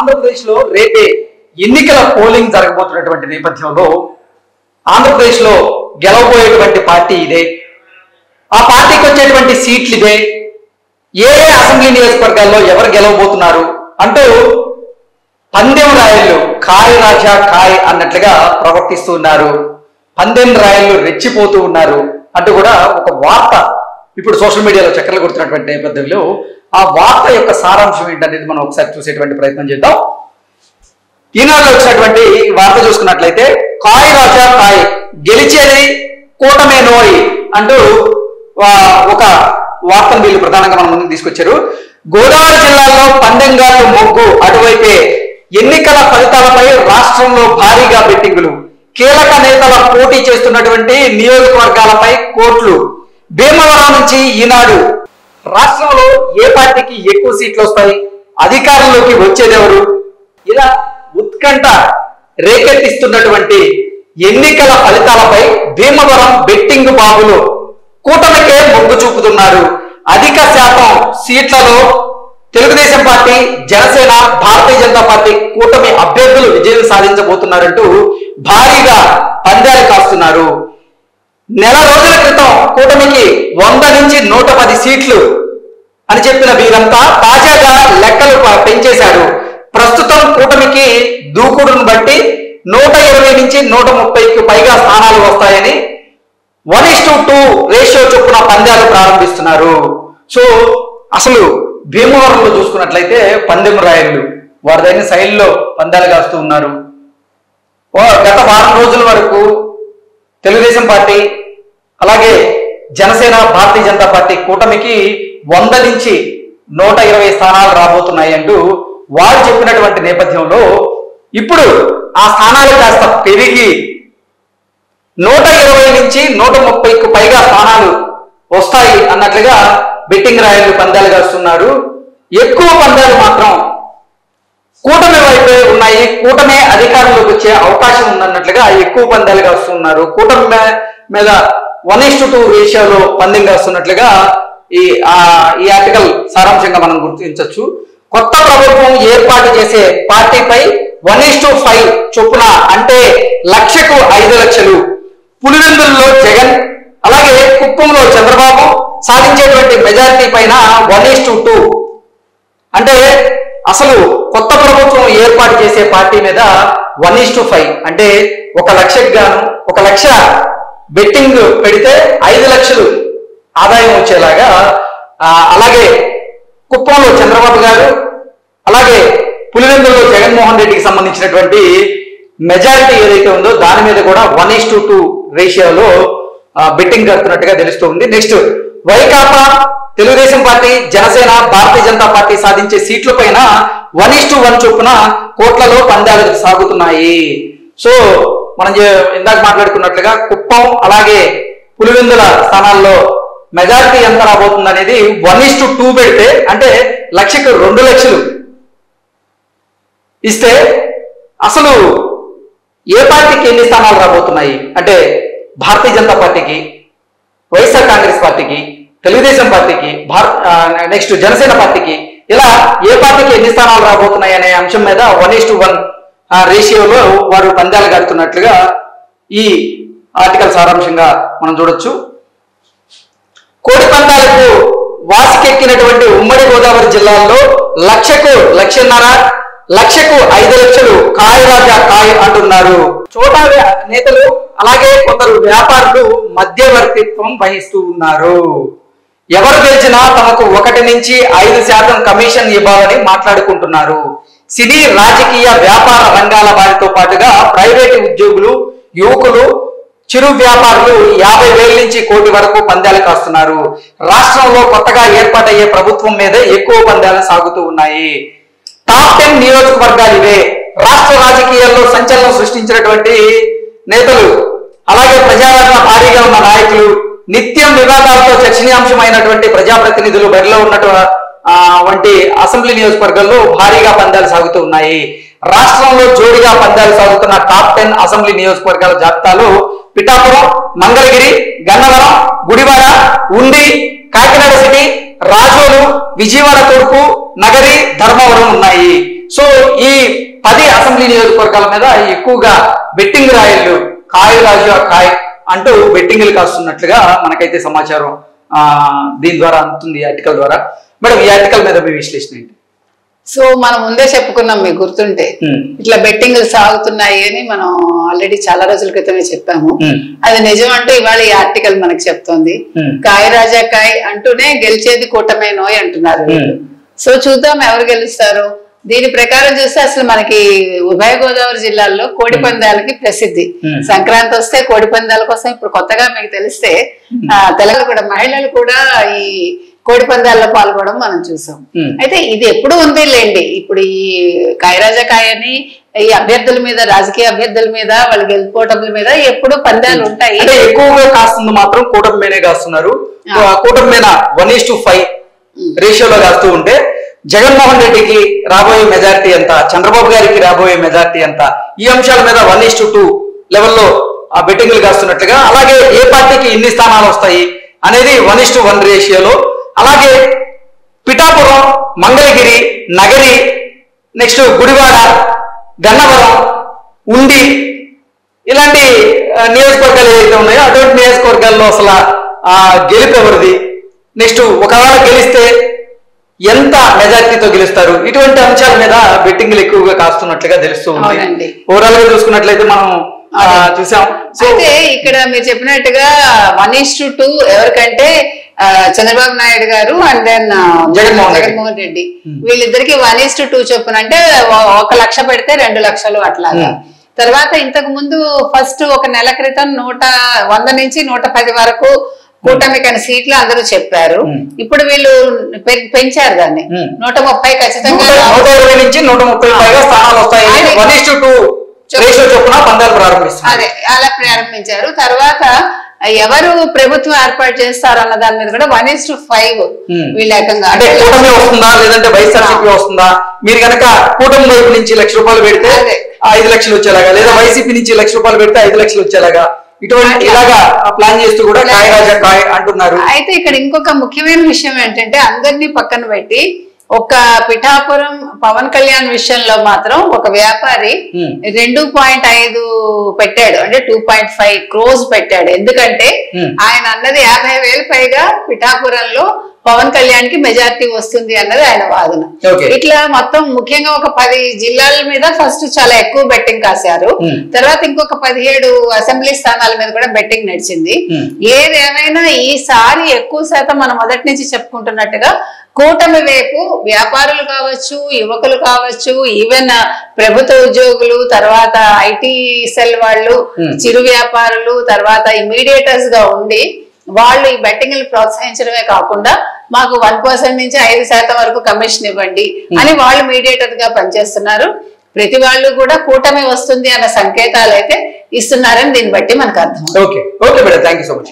ఆంధ్రప్రదేశ్ లో రేపే ఎన్నికల పోలింగ్ జరగబోతున్నటువంటి నేపథ్యంలో ఆంధ్రప్రదేశ్ లో గెలవబోయేటువంటి పార్టీ ఇదే ఆ పార్టీకి వచ్చేటువంటి సీట్లు ఇదే ఏ ఏ అసెంబ్లీ నియోజకవర్గాల్లో ఎవరు గెలవబోతున్నారు అంటూ పందెం రాయళ్ళు కాయ్ రాజా కాయ్ అన్నట్లుగా ప్రవర్తిస్తూ ఉన్నారు పందెం రాయళ్ళు రెచ్చిపోతూ ఉన్నారు అంటూ కూడా ఒక వార్త ఇప్పుడు సోషల్ మీడియాలో చక్కర్లు కొడుతున్నటువంటి నేపథ్యంలో ఆ వార్త యొక్క సారాంశం ఏంటనేది మనం ఒకసారి చూసేటువంటి ప్రయత్నం చేద్దాం ఈనాడులో వచ్చినటువంటి ఈ వార్త చూసుకున్నట్లయితే కాయ్ రాజా కాయ్ గెలిచేది కూటమే నోయ్ అంటూ వా- ఒక వార్తను వీళ్ళు ప్రధానంగా మన ముందుకు తీసుకొచ్చారు గోదావరి జిల్లాలో పందెంగాళ్ళు మొగ్గు అటువైపే ఎన్నికల ఫలితాలపై రాష్ట్రంలో భారీగా బెట్టింగులు కీలక నేతల పోటీ చేస్తున్నటువంటి నియోజకవర్గాలపై కోట్లు భీమవరం నుంచి ఈనాడు రాష్ట్రంలో ఏ పార్టీకి ఎక్కువ సీట్లు వస్తాయి అధికారంలోకి వచ్చేదెవరు ఇలా ఉత్కంఠ రేకెత్తిస్తున్నటువంటి ఎన్నికల ఫలితాలపై భీమవరం బెట్టింగ్ బాబులు కూటమికే మొగ్గు చూపుతున్నారు అధిక శాతం సీట్లలో తెలుగుదేశం పార్టీ జనసేన భారతీయ జనతా పార్టీ కూటమి అభ్యర్థులు విజయం సాధించబోతున్నారంటూ భారీగా పందాలు కాస్తున్నారు నెల రోజుల క్రితం కూటమికి వంద నుంచి నూట పది సీట్లు అని చెప్పిన వీరంతా తాజాగా లెక్కలు ప- పెంచేశారు ప్రస్తుతం కూటమికి దూకుడును బట్టి నూట ఇరవై నుంచి నూట ముప్పైకి పైగా స్థానాలు వస్తాయని one is to two ratio చొప్పున పందాలు ప్రారంభిస్తున్నారు సో అసలు భీమవరంలో చూసుకున్నట్లయితే పందెం రాయళ్ళు వారిదైన శైలిలో పందాలు కాస్తూ ఉన్నారు ఓ గత వారం రోజుల వరకు తెలుగుదేశం పార్టీ అలాగే జనసేన భారతీయ జనతా పార్టీ కూటమికి వంద నుంచి నూట ఇరవై స్థానాలు రాబోతున్నాయి అంటూ వారు చెప్పినటువంటి నేపథ్యంలో ఇప్పుడు ఆ స్థానాలు కాస్త పెరిగి నూట ఇరవై నుంచి నూట ముప్పైకి పైగా స్థానాలు వస్తాయి అన్నట్లుగా బెట్టింగ్ రాయలు పందాలు కాస్తున్నారు ఎక్కువ పందాలు మాత్రం కూటమి వైపే ఉన్నాయి కూటమే అధికారంలోకి వచ్చే అవకాశం ఉందన్నట్లుగా ఎక్కువ పందాలు కాస్తున్నారు కూటమి మే- మీద వన్ ఇస్ టు టూ రేషియోలో పందెం కాస్తున్నట్లుగా ఈ ఆ ఈ ఆర్టికల్ సారాంశంగా మనం గుర్తించవచ్చు కొత్త ప్రభుత్వం ఏర్పాటు చేసే పార్టీపై వన్ ఇస్ టు ఫైవ్ చొప్పున అంటే లక్షకు ఐదు లక్షలు పులివెందుల్లో జగన్ అలాగే కుప్పంలో చంద్రబాబు సాధించేటువంటి మెజారిటీ పైన వన్ ఇస్ టు టూ అంటే అసలు కొత్త ప్రభుత్వం ఏర్పాటు చేసే పార్టీ మీద వన్ ఇస్ టు ఫైవ్ అంటే ఒక లక్షకు గాను ఒక లక్ష బెట్టింగ్ పెడితే ఐదు లక్షలు ఆదాయం వచ్చేలాగా ఆ, అలాగే కుప్పంలో చంద్రబాబు గారు అలాగే పులివెందుల్లో జగన్మోహన్ రెడ్డికి సంబంధించినటువంటి మెజారిటీ ఏదైతే ఉందో దాని మీద కూడా వన్ ఇస్ టు టూ రేషియోలో బెట్టింగ్ కడుతున్నట్టుగా తెలుస్తుంది నెక్స్ట్ వైకాపా తెలుగుదేశం పార్టీ జనసేన భారతీయ జనతా పార్టీ సాధించే సీట్ల పైన వన్ ఇస్ టు వన్ చొప్పున కోట్లలో పందాలు సాగుతున్నాయి సో మనం చే- ఇందాక మాట్లాడుకున్నట్లుగా కుప్పం అలాగే పులివెందుల స్థానాల్లో మెజారిటీ ఎంత రాబోతుంది అనేది వన్ ఇస్ టు టూ పెడితే అంటే లక్షకు రెండు లక్షలు ఇస్తే అసలు ఏ పార్టీకి ఎన్ని స్థానాలు రాబోతున్నాయి అంటే భారతీయ జనతా పార్టీకి వైఎస్ఆర్ కాంగ్రెస్ పార్టీకి తెలుగుదేశం పార్టీకి భారత్ నెక్స్ట్ జనసేన పార్టీకి ఇలా ఏ పార్టీకి ఎన్ని స్థానాలు రాబోతున్నాయి అనే అంశం మీద వన్ ఇస్ టు వన్ రేషియోలో వారు పందాలు గడుతున్నట్లుగా ఈ ఆర్టికల్ సారాంశంగా మనం చూడొచ్చు కోడి పందాలకు వాసికెక్కినటువంటి ఉమ్మడి గోదావరి జిల్లాల్లో లక్షకు లక్షన్నర లక్షకు ఐదు లక్షలు కాయ రాజా కాయ అంటున్నారు చోటా వ్య- నేతలు అలాగే కొందరు వ్యాపారులు మధ్యవర్తిత్వం వహిస్తూ ఉన్నారు ఎవరు గెలిచినా తమకు ఒకటి నుంచి ఐదు శాతం కమిషన్ ఇవ్వాలని మాట్లాడుకుంటున్నారు సినీ రాజకీయ వ్యాపార రంగాల వారితో పాటుగా ప్రైవేటు ఉద్యోగులు యువకులు చిరు వ్యాపారులు యాభై వేల నుంచి కోటి వరకు పందాలు కాస్తున్నారు రాష్ట్రంలో కొత్తగా ఏర్పాటయ్యే ప్రభుత్వం మీదే ఎక్కువ పందాలు సాగుతూ ఉన్నాయి టాప్ టెన్ నియోజకవర్గాలు ఇవే రాష్ట్ర రాజకీయాల్లో సంచలనం సృష్టించినటువంటి నేతలు అలాగే ప్రజాదరణ భారీగా ఉన్న నాయకులు నిత్యం వివాదాలతో చర్చనీయాంశమైనటువంటి ప్రజాప్రతినిధులు బరిలో ఉన్నట్టు ఆ, వంటి అసెంబ్లీ నియోజకవర్గాల్లో భారీగా పందాలు సాగుతూ ఉన్నాయి రాష్ట్రంలో జోడిగా పందాలు సాగుతున్న టాప్ టెన్ అసెంబ్లీ నియోజకవర్గాల జాబితాలో పిఠాపురం మంగళగిరి గన్నవరం గుడివాడ ఉండి కాకినాడ సిటీ రాజోలు విజయవాడ తూర్పు నగరి ధర్మవరం ఉన్నాయి సో ఈ పది అసెంబ్లీ నియోజకవర్గాల మీద ఎక్కువగా బెట్టింగ్ రాయలు కాయ రాజు ఆ కాయ్ అంటూ బెట్టింగ్లు కాస్తున్నట్లుగా మనకైతే సమాచారం ఆ దీని ద్వారా అందుతుంది ఈ ఆర్టికల్ ద్వారా మేడం ఈ ఆర్టికల్ మీద మీ విశ్లేషణ ఏంటి సో మనం ముందే చెప్పుకున్నాం మీకు గుర్తుంటే ఉమ్, ఇట్లా బెట్టింగ్లు సాగుతున్నాయి అని మనం ఆల్రెడీ చాలా రోజుల క్రితమే చెప్పాము ఉమ్, అది నిజం అంటూ ఇవాళ ఈ ఆర్టికల్ మనకి చెప్తోంది ఉమ్, కాయ రాజా కాయ్ అంటూనే గెలిచేది కూటమే నోయ్ అంటున్నారు వీళ్ళు. సో చూద్దాం ఎవరు గెలుస్తారు దీని ప్రకారం చూస్తే అసలు మనకి ఉభయ గోదావరి జిల్లాల్లో కోడి పందాలకి ప్రసిద్ధి Hmm. సంక్రాంతి వస్తే కోడి పందాల కోసం ఇప్పుడు కొత్తగా మీకు తెలిస్తే ఆ, తెలంగాణ కూడా మహిళలు కూడా ఈ కోడి పందాల్లో పాల్గొనడం మనం చూసాం Hmm. అయితే ఇది ఎప్పుడు ఉంది లేండి ఇప్పుడు ఈ కాయరాజా కాయని ఈ అభ్యర్థుల మీద రాజకీయ అభ్యర్థుల మీద వాళ్ళ గెలుపోటముల మీద ఎప్పుడు పందాలు ఉంటాయి అంటే ఎక్కువగా కాస్తుంది మాత్రం కూటమి మీనే కాస్తున్నారు ఆ. కూటమి మీద వన్ ఈస్ టు ఫైవ్ రేషియోలో కాస్తూ ఉంటే జగన్మోహన్ రెడ్డికి రాబోయే మెజారిటీ ఎంత చంద్రబాబు గారికి రాబోయే మెజారిటీ ఎంత ఈ అంశాల మీద వన్ ఈస్ టు టూ లెవెల్లో ఆ బెట్టింగ్లు కాస్తున్నట్లుగా అలాగే ఏ పార్టీకి ఎన్ని స్థానాలు వస్తాయి అనేది వన్ ఇస్ టు వన్ రేషియోలో అలాగే పిఠాపురం మంగళగిరి నగరి నెక్స్ట్ గుడివాడ గన్నవరం ఉండి ఇలాంటి ఆ, నియోజకవర్గాలు ఏవైతే ఉన్నాయో అటువంటి నియోజకవర్గాల్లో అసలు ఆ గెలుపు ఎవరిది నెక్స్ట్ ఒకవేళ గెలిస్తే ఎంత మెజారిటీతో గెలుస్తారు ఇటువంటి అంశాల మీద బెట్టింగ్లు ఎక్కువగా కాస్తున్నట్లుగా తెలుస్తూ ఉంది అవునండి. ఓవరాల్ గా చూసుకున్నట్లయితే మనం ఆ, చూసాం సో అయితే ఇక్కడ మీరు చెప్పినట్టుగా వన్ ఇస్ టు టూ ఎవరికంటే ఆ, చంద్రబాబు నాయుడు గారు అండ్ దెన్ జగన్మోహన్ రెడ్డి. జగన్మోహన్ రెడ్డి వీళ్ళిద్దరికి వన్ ఇస్ టు టూ చొప్పున అంటే ఒ- ఒక లక్ష పెడితే రెండు లక్షలు అట్లాగా Hmm. తర్వాత ఇంతకు ముందు ఫస్ట్ ఒక నెల క్రితం నూట వంద నుంచి నూట పది వరకు కూటమికి అని సీట్లు అందరూ చెప్పారు Hmm. ఇప్పుడు వీళ్ళు పె- పెంచారు దాన్ని Hmm. నూట ముప్పై ఖచ్చితంగా నూట నూట ఇరవై నుంచి నూట ముప్పై పైగా స్థానాలు వస్తాయి అదే. One is to two ratio చొప్పున పందాలు ప్రారంభిస్తారు అదే అలా ప్రారంభించారు తర్వాత ఎవరు ప్రభుత్వం ఏర్పాటు చేస్తారు అన్న దాని మీద కూడా one is to five Hmm. వీళ్ళ ఏకంగా అంటే కూటమి వస్తుందా లేదంటే వైఎస్ఆర్సీపీ వస్తుందా మీరు కనుక కూటమి వైపు నుంచి లక్ష రూపాయలు పెడితే అదే. ఐదు లక్షలు వచ్చేలాగా లేదా వైసీపీ నుంచి లక్ష రూపాయలు పెడితే ఐదు లక్షలు వచ్చేలాగా ఇటువంటి అట్లా. ఇలాగా ప్లాన్ చేస్తూ కూడా కాయ రాజా కాయ అంటున్నారు అయితే ఇక్కడ ఇంకొక ముఖ్యమైన విషయం ఏంటంటే అందరినీ పక్కన పెట్టి ఒక పిఠాపురం పవన్ కళ్యాణ్ విషయంలో మాత్రం ఒక వ్యాపారి Hmm. రెండు పాయింట్ ఐదు పెట్టాడు అంటే టూ పాయింట్ ఫైవ్ క్రోజ్ పెట్టాడు ఎందుకంటే Hmm. ఆయన అన్నది యాభై వేలు పైగా పిఠాపురంలో పవన్ కళ్యాణ్ కి మెజారిటీ వస్తుంది అన్నది ఆయన వాదన Okay. ఇట్లా మొత్తం ముఖ్యంగా ఒక పది జిల్లాల మీద ఫస్ట్ చాలా ఎక్కువ బెట్టింగ్ కాశారు Hmm. తర్వాత ఇంకొక పదిహేడు అసెంబ్లీ స్థానాల మీద కూడా బెట్టింగ్ నడిచింది Hmm. ఏదేమైనా ఈసారి ఎక్కువ శాతం మనం మొదటి నుంచి చెప్పుకుంటున్నట్టుగా కూటమి వైపు వ్యాపారులు కావచ్చు యువకులు కావచ్చు ఈవెన్ ప్రభుత్వ ఉద్యోగులు తర్వాత ఐటీ సెల్ వాళ్ళు Hmm. చిరు వ్యాపారులు తర్వాత ఇమీడియేటర్స్ గా ఉండి వాళ్ళు ఈ బెట్టింగ్ ప్రోత్సహించడమే కాకుండా మాకు వన్ పర్సెంట్ నుంచి ఐదు శాతం వరకు కమిషన్ ఇవ్వండి అని వాళ్ళు మీడియేటర్ గా పనిచేస్తున్నారు ప్రతి వాళ్ళు కూడా కూటమి వస్తుంది అన్న సంకేతాలు అయితే ఇస్తున్నారని దీన్ని బట్టి మనకు అర్థం okay okay madam thank you so much